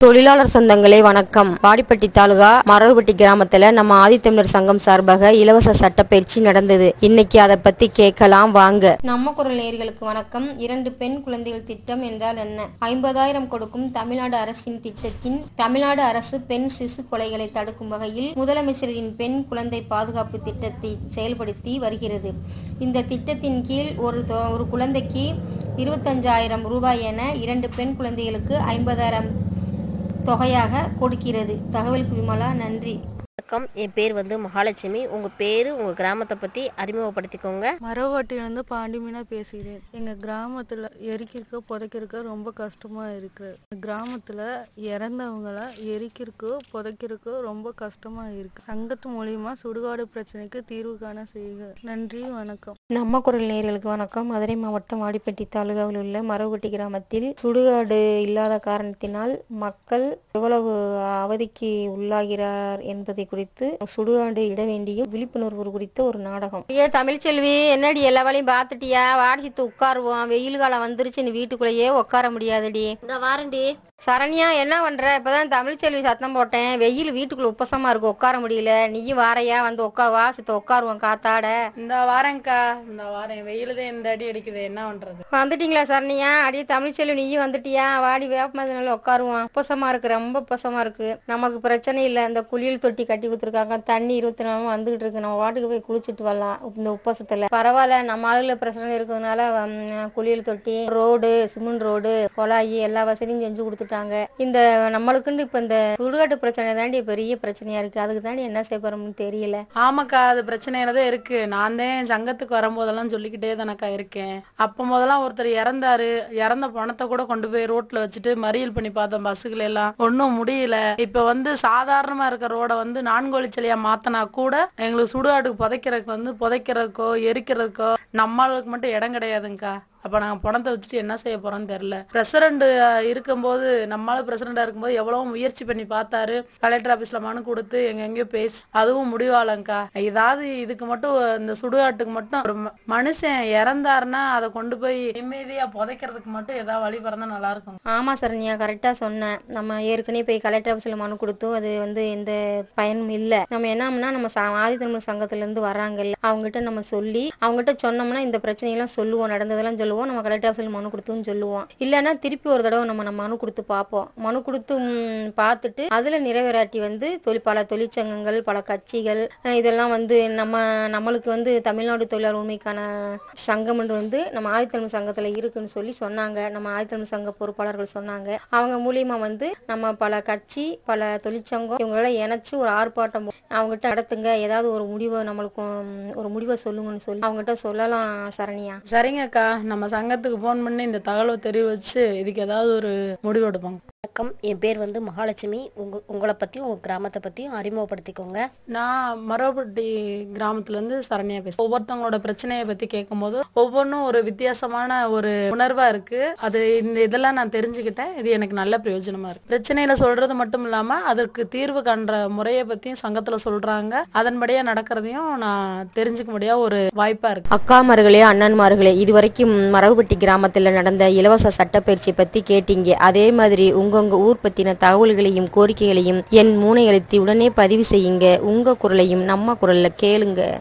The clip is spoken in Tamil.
தொழிலாளர் சொந்தங்களே வணக்கம் வாடிப்பட்டி தாலுகா மரபுப்பட்டி கிராமத்துல நம்ம ஆதித்தமிழர் சங்கம் சார்பாக இலவச சட்டப்பயிற்சி நடந்தது இன்னைக்கு அதை பத்தி கேட்கலாம் வாங்க நம்ம குரல் நேயர்களுக்கு வணக்கம் இரண்டு பெண் குழந்தைகள் திட்டம் என்றால் என்ன ஐம்பதாயிரம் கொடுக்கும் தமிழ்நாடு அரசின் திட்டத்தின் தமிழ்நாடு அரசு பெண் சிசு கொலைகளை தடுக்கும் வகையில் முதலமைச்சரின் பெண் குழந்தை பாதுகாப்பு திட்டத்தை செயல்படுத்தி வருகிறது இந்த திட்டத்தின் கீழ் ஒரு தொ- ஒரு குழந்தைக்கு இருபத்தஞ்சாயிரம் ரூபாய் என இரண்டு பெண் குழந்தைகளுக்கு ஐம்பதாயிரம் தொகையாக கொடுக்கிறது தகவலுக்கு விமலா நன்றி வணக்கம் என் பேர் வந்து மகாலட்சுமி உங்க பேரு உங்க கிராமத்தை பத்தி அறிமுகப்படுத்திக்கோங்க மரவாட்டிலேருந்து பாண்டிமீனா பேசுகிறேன் எங்கள் கிராமத்தில் எரிக்கிறக்க புதைக்கிறக்க ரொம்ப கஷ்டமாக இருக்கு கிராமத்தில் இறந்தவங்கள எரிக்கிறக்கோ புதைக்கிறக்கோ ரொம்ப கஷ்டமாக இருக்கு சங்கத்து மூலியமா சுடுகாடு பிரச்சனைக்கு தீர்வு காண செய்க நன்றி வணக்கம் நம்ம குரல் நேயர்களுக்கு வணக்கம் மதுரை மாவட்டம் வாடிப்பட்டி தாலுகாவில் உள்ள மரவட்டி கிராமத்தில் சுடுகாடு இல்லாத காரணத்தினால் மக்கள் எவ்வளவு அவதிக்கு உள்ளாகிறார் என்பதை குறித்து சுடுகாடு இட வேண்டிய விழிப்புணர்வு குறித்த ஒரு நாடகம் ஐயா தமிழ்ச்செல்வி என்னடி எல்லா வேலையும் பார்த்துட்டியா வாடிச்சித்து உட்காருவோம் வெயில் காலம் வந்துருச்சு நீ வீட்டுக்குள்ளேயே உட்கார முடியாதுடி இந்த வாரண்டி சரண்யா என்ன பண்ற இப்பதான் தமிழ்ச்செல்வி சத்தம் போட்டேன் வெயில் வீட்டுக்குள்ள உப்பசமா இருக்கு உட்கார முடியல நீயும் வாரையா வந்து உட்கா வா சித்த உட்காருவோம் காத்தாட இந்த வாரேன்க்கா இந்த வாரேன் வெயிலுதான் இந்த அடி அடிக்குது என்ன பண்றது வந்துட்டீங்களா சரண்யா அடி தமிழ்ச்செல்வி நீயும் வந்துட்டியா வாடி வேப்பமதுனால உட்காருவோம் உப்பசமா இருக்கு ரொம்ப உப்பசமா இருக்கு நமக்கு பிரச்சனை இல்ல இந்த குளியல் தொட்டி கட்டி கொடுத்துருக்காங்க தண்ணி இருபத்தி நாலு வந்துகிட்டு இருக்கு நம்ம வாட்டுக்கு போய் குளிச்சுட்டு வரலாம் இந்த உப்பசத்துல பரவாயில்ல நம்ம ஆளுல பிரச்சனை இருக்கிறதுனால ம், குளியல் தொட்டி ரோடு சிமெண்ட் ரோடு குழாயி எல்லா வசதியும் செஞ்சு கொடுத்துட்டாங்க இந்த நம்மளுக்குன்னு இப்ப இந்த சுடுகாட்டு பிரச்சனை தாண்டி பெரிய பிரச்சனையா இருக்கு அதுக்கு தாண்டி என்ன செய்ய போறோம்னு தெரியல ஆமாக்கா அது பிரச்சனையில தான் இருக்கு நான் தான் சங்கத்துக்கு வரும்போதெல்லாம் சொல்லிக்கிட்டே தானக்கா இருக்கேன் அப்ப முதல்லாம் ஒருத்தர் இறந்தாரு இறந்த பணத்தை கூட கொண்டு போய் ரோட்ல வச்சுட்டு மறியல் பண்ணி பார்த்தோம் பஸ்ஸுகள் எல்லாம் ஒன்றும் முடியல இப்ப வந்து சாதாரணமா இருக்க ரோட வந்து நான்கு வழிச்சலையா மாத்தினா கூட எங்களுக்கு சுடுகாட்டுக்கு புதைக்கிறதுக்கு வந்து புதைக்கிறதுக்கோ எரிக்கிறதுக்கோ நம்மளுக்கு மட்டும் இடம் கிடையாதுங்கக்கா அப்ப நாங்க பணத்தை வச்சுட்டு என்ன செய்ய போறோம்னு தெரியல பிரசிடண்ட் இருக்கும்போது நம்மளால பிரசிடண்டா இருக்கும்போது எவ்வளவு முயற்சி பண்ணி பார்த்தாரு கலெக்டர் ஆபீஸ்ல மனு கொடுத்து எங்க எங்கேயோ பேசி அதுவும் முடிவாளங்கக்கா ஏதாவது இதுக்கு மட்டும் இந்த சுடுகாட்டுக்கு மட்டும் ஒரு ம- மனுஷன் இறந்தாருன்னா அதை கொண்டு போய் நிம்மதியா புதைக்கிறதுக்கு மட்டும் ஏதாவது வழி பிறந்தா நல்லா இருக்கும் ஆமா சரண்யா கரெக்டா சொன்னேன் நம்ம ஏற்கனவே போய் கலெக்டர் ஆஃபீஸ்ல மனு கொடுத்தோம் அது வந்து எந்த பயனும் இல்ல நம்ம என்னம்னா நம்ம ச- ஆதித்தமிழ் சங்கத்துல இருந்து வராங்கல்ல அவங்ககிட்ட நம்ம சொல்லி அவங்ககிட்ட சொன்னோம்னா இந்த பிரச்சனையெல்லாம் சொல்லுவோம் நடந்ததெல்லாம் சொல்லுவோம் நம்ம கலெக்டர் ஆஃபீஸ்ல மனு கொடுத்துன்னு சொல்லுவோம் இல்லைன்னா திருப்பி ஒரு தடவை நம்ம நம்ம மனு கொடுத்து பார்ப்போம் மனு கொடுத்து ம், பார்த்துட்டு அதுல நிறைவேறாட்டி வந்து தொழில் பல தொழிற்சங்கங்கள் பல கட்சிகள் அஹ் இதெல்லாம் வந்து நம்ம நம்மளுக்கு வந்து தமிழ்நாடு தொழிலாளர் உரிமைக்கான சங்கம் ஒன்று வந்து நம்ம ஆதித்தமிழ் சங்கத்துல இருக்குன்னு சொல்லி சொன்னாங்க நம்ம ஆதித்தமிழ் சங்க பொறுப்பாளர்கள் சொன்னாங்க அவங்க மூலியமா வந்து நம்ம பல கட்சி பல தொழிற்சங்கம் இவங்களெல்லாம் இணைச்சு ஒரு ஆர்ப்பாட்டம் அவங்ககிட்ட நடத்துங்க ஏதாவது ஒரு முடிவை நம்மளுக்கு ம், ஒரு முடிவை சொல்லுங்கன்னு சொல்லி அவங்ககிட்ட சொல்லலாம் சரணியா சரிங்கக்கா நம்ம சங்கத்துக்கு போன் பண்ணி இந்த தகவலை தெரிவிச்சு இதுக்கு ஏதாவது ஒரு முடிவு எடுப்போம் வணக்கம் என் பேர் வந்து மகாலட்சுமி உங்க உங்களை பத்தியும் உங்க கிராமத்தை பத்தியும் அறிமுகப்படுத்திக்கோங்க நான் மரபட்டி கிராமத்துல இருந்து சரண்யா பேசுறேன் ஒவ்வொருத்தவங்களோட பிரச்சனையை பத்தி கேட்கும்போது ஒவ்வொன்றும் ஒரு வித்தியாசமான ஒரு உணர்வா இருக்கு அது இந்த இதெல்லாம் நான் தெரிஞ்சுக்கிட்டேன் இது எனக்கு நல்ல பிரயோஜனமா இருக்கு பிரச்சனையில சொல்றது மட்டும் இல்லாம அதற்கு தீர்வு காண்ற முறையை பத்தியும் சங்கத்துல சொல்றாங்க அதன்படியே நடக்கிறதையும் நான் தெரிஞ்சுக்க முடியாத ஒரு வாய்ப்பா இருக்கு அக்காமார்களே அண்ணன்மார்களே இதுவரைக்கும் மரபுப்பட்டி கிராமத்தில் நடந்த இலவச சட்டப்பயிற்சி பத்தி கேட்டீங்க அதே மாதிரி உங்கவுங்க ஊர் பத்தின தகவல்களையும் கோரிக்கைகளையும் என் மூனை எழுத்தி உடனே பதிவு செய்யுங்க உங்க குரலையும் நம்ம குரல்ல கேளுங்க